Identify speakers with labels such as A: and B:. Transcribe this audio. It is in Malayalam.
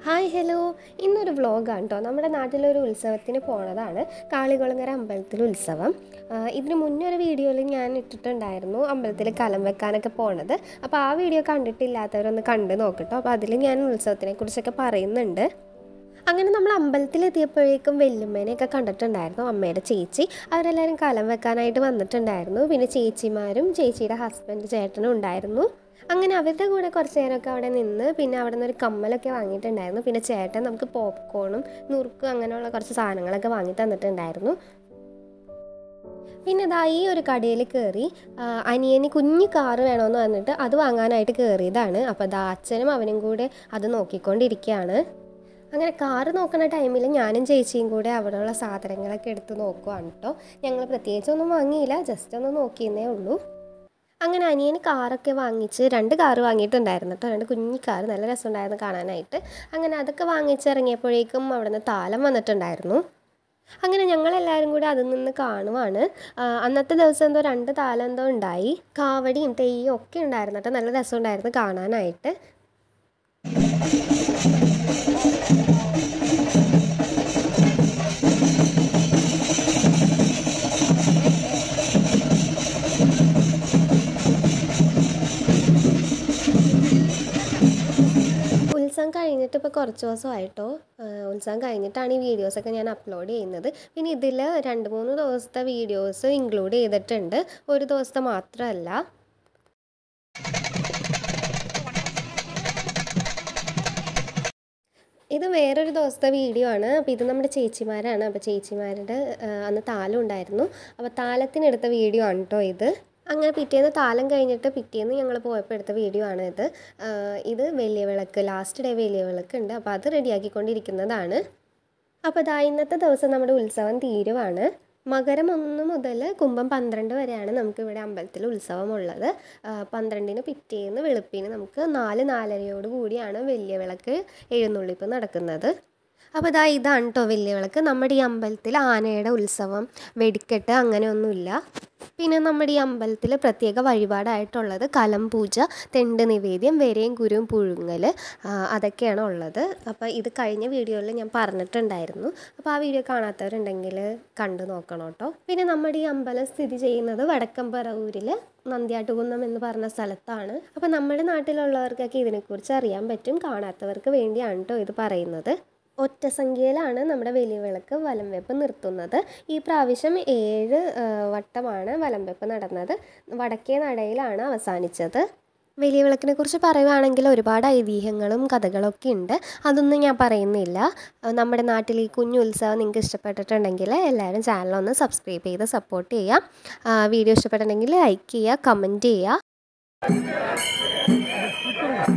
A: ഹായ് ഹലോ ഇന്നൊരു വ്ളോഗാണ് കേട്ടോ നമ്മുടെ നാട്ടിലൊരു ഉത്സവത്തിന് പോണതാണ് കാളികുളങ്ങര അമ്പലത്തിൽ ഉത്സവം ആ, ഇതിന് മുന്നേ ഒരു വീഡിയോയിൽ ഞാൻ ഇട്ടിട്ടുണ്ടായിരുന്നു അമ്പലത്തിൽ കലം വെക്കാനൊക്കെ പോണത് അപ്പോൾ ആ വീഡിയോ കണ്ടിട്ടില്ലാത്തവരൊന്ന് കണ്ട് നോക്കട്ടോ അപ്പോൾ അതിൽ ഞാൻ ഉത്സവത്തിനെ കുറിച്ചൊക്കെ പറയുന്നുണ്ട് അങ്ങനെ നമ്മൾ അമ്പലത്തിലെത്തിയപ്പോഴേക്കും വെല്ലുമ്മേനെയൊക്കെ കണ്ടിട്ടുണ്ടായിരുന്നു അമ്മയുടെ ചേച്ചി അവരെല്ലാവരും കലം വെക്കാനായിട്ട് വന്നിട്ടുണ്ടായിരുന്നു പിന്നെ ചേച്ചിമാരും ചേച്ചിയുടെ ഹസ്ബൻഡ് ചേട്ടനും ഉണ്ടായിരുന്നു അങ്ങനെ അവരുടെ കൂടെ കുറച്ച് നേരമൊക്കെ അവിടെ നിന്ന് പിന്നെ അവിടെ നിന്ന് ഒരു കമ്മലൊക്കെ വാങ്ങിയിട്ടുണ്ടായിരുന്നു പിന്നെ ചേട്ടൻ നമുക്ക് പോപ്കോണും നുറുക്കും അങ്ങനെയുള്ള കുറച്ച് സാധനങ്ങളൊക്കെ വാങ്ങി തന്നിട്ടുണ്ടായിരുന്നു പിന്നെ ഇതാ ഈ ഒരു കടയിൽ കയറി ആ, അനിയന് കുഞ്ഞു കാറ് വേണമെന്ന് പറഞ്ഞിട്ട് അത് വാങ്ങാനായിട്ട് കയറിയതാണ് അപ്പോൾ ദാ അച്ഛനും അവനും കൂടെ അത് നോക്കിക്കൊണ്ടിരിക്കുകയാണ് അങ്ങനെ കാറ് നോക്കുന്ന ടൈമിൽ ഞാനും ചേച്ചിയും കൂടെ അവിടെയുള്ള സാധനങ്ങളൊക്കെ എടുത്ത് നോക്കുവാണ് കേട്ടോ ഞങ്ങൾ പ്രത്യേകിച്ചൊന്നും വാങ്ങിയില്ല ജസ്റ്റ് ഒന്ന് നോക്കിയെന്നേ ഉള്ളൂ അങ്ങനെ അനിയന് കാറൊക്കെ വാങ്ങിച്ച് രണ്ട് കാറ് വാങ്ങിയിട്ടുണ്ടായിരുന്നു കേട്ടോ രണ്ട് കുഞ്ഞി കാറ് നല്ല രസമുണ്ടായിരുന്നു കാണാനായിട്ട് അങ്ങനെ അതൊക്കെ വാങ്ങിച്ചിറങ്ങിയപ്പോഴേക്കും അവിടെ നിന്ന് താലം വന്നിട്ടുണ്ടായിരുന്നു അങ്ങനെ ഞങ്ങളെല്ലാവരും കൂടി അതിൽ നിന്ന് കാണുവാണ് ആ, അന്നത്തെ ദിവസം എന്തോ രണ്ട് താലം എന്തോ ഉണ്ടായി കാവടിയും തെയ്യും ഒക്കെ ഉണ്ടായിരുന്നു കേട്ടോ നല്ല രസമുണ്ടായിരുന്നു കാണാനായിട്ട് ഉത്സവം കഴിഞ്ഞിട്ട് ഇപ്പോൾ കുറച്ച് ദിവസമായിട്ടോ ആഹ് ഉത്സവം കഴിഞ്ഞിട്ടാണ് ഈ വീഡിയോസൊക്കെ ഞാൻ അപ്ലോഡ് ചെയ്യുന്നത് പിന്നെ ഇതിൽ രണ്ട് മൂന്ന് ദിവസത്തെ വീഡിയോസ് ഇൻക്ലൂഡ് ചെയ്തിട്ടുണ്ട് ഒരു ദിവസത്തെ മാത്രമല്ല ഇത് വേറൊരു ദിവസത്തെ വീഡിയോ ആണ് അപ്പോൾ ഇത് നമ്മുടെ ചേച്ചിമാരാണ് അപ്പോൾ ചേച്ചിമാരുടെ ആഹ് അന്ന് താലം ഉണ്ടായിരുന്നു അപ്പോൾ താലത്തിനെടുത്ത വീഡിയോ ആണ് കേട്ടോ ഇത് അങ്ങനെ പിറ്റേന്ന് താലം കഴിഞ്ഞിട്ട് പിറ്റേന്ന് ഞങ്ങൾ പോയപ്പോൾ എടുത്ത വീഡിയോ ആണ് ഇത് ആഹ് ഇത് വലിയ വിളക്ക് ലാസ്റ്റ് ഡേ വലിയ വിളക്ക് ഉണ്ട് അപ്പോൾ അത് റെഡിയാക്കിക്കൊണ്ടിരിക്കുന്നതാണ് അപ്പോൾ ഇതാ ഇന്നത്തെ ദിവസം നമ്മുടെ ഉത്സവം തീരുവാണ് മകരം ഒന്ന് മുതൽ കുംഭം പന്ത്രണ്ട് വരെയാണ് നമുക്ക് ഇവിടെ അമ്പലത്തിൽ ഉത്സവമുള്ളത് ആ, പന്ത്രണ്ടിന് പിറ്റേന്ന് വെളുപ്പിന് നമുക്ക് നാല് നാലരയോട് കൂടിയാണ് വലിയ വിളക്ക് എഴുന്നള്ളിപ്പ് നടക്കുന്നത് അപ്പോൾ ഇതാ ഇതാണ് കേട്ടോ വലിയ വിളക്ക് നമ്മുടെ ഈ അമ്പലത്തിൽ ആനയുടെ ഉത്സവം വെടിക്കെട്ട് അങ്ങനെയൊന്നുമില്ല പിന്നെ നമ്മുടെ ഈ അമ്പലത്തിൽ പ്രത്യേക വഴിപാടായിട്ടുള്ളത് കലം പൂജ തെണ്ട് നിവേദ്യം വരെയും കുരുവും പുഴുങ്ങൽ ആ, അതൊക്കെയാണ് ഉള്ളത് അപ്പോൾ ഇത് കഴിഞ്ഞ വീഡിയോയിൽ ഞാൻ പറഞ്ഞിട്ടുണ്ടായിരുന്നു അപ്പോൾ ആ വീഡിയോ കാണാത്തവരുണ്ടെങ്കിൽ കണ്ടു നോക്കണം കേട്ടോ പിന്നെ നമ്മുടെ ഈ അമ്പലം സ്ഥിതി ചെയ്യുന്നത് വടക്കമ്പറവൂരിൽ നന്ദിയാട്ടുകുന്നം എന്ന് പറഞ്ഞ സ്ഥലത്താണ് അപ്പോൾ നമ്മുടെ നാട്ടിലുള്ളവർക്കൊക്കെ ഇതിനെക്കുറിച്ച് അറിയാൻ പറ്റും കാണാത്തവർക്ക് വേണ്ടിയാണ് കേട്ടോ ഇത് പറയുന്നത് ഒറ്റ സംഖ്യയിലാണ് നമ്മുടെ വലിയ വിളക്ക് വലം വെപ്പ് നിർത്തുന്നത് ഈ പ്രാവശ്യം ഏഴ് ആ, വട്ടമാണ് വലം വെപ്പ് നടന്നത് വടക്കേ നടയിലാണ് അവസാനിച്ചത് വലിയ വിളക്കിനെ കുറിച്ച് പറയുകയാണെങ്കിൽ ഒരുപാട് ഐതിഹ്യങ്ങളും കഥകളൊക്കെ ഉണ്ട് അതൊന്നും ഞാൻ പറയുന്നില്ല ആ, നമ്മുടെ നാട്ടിൽ ഈ കുഞ്ഞു ഉത്സവം നിങ്ങൾക്ക് ഇഷ്ടപ്പെട്ടിട്ടുണ്ടെങ്കിൽ എല്ലാവരും ചാനലൊന്ന് സബ്സ്ക്രൈബ് ചെയ്ത് സപ്പോർട്ട് ചെയ്യുക ആ, വീഡിയോ ഇഷ്ടപ്പെട്ടിട്ടുണ്ടെങ്കിൽ ലൈക്ക് ചെയ്യുക കമൻറ്റ് ചെയ്യുക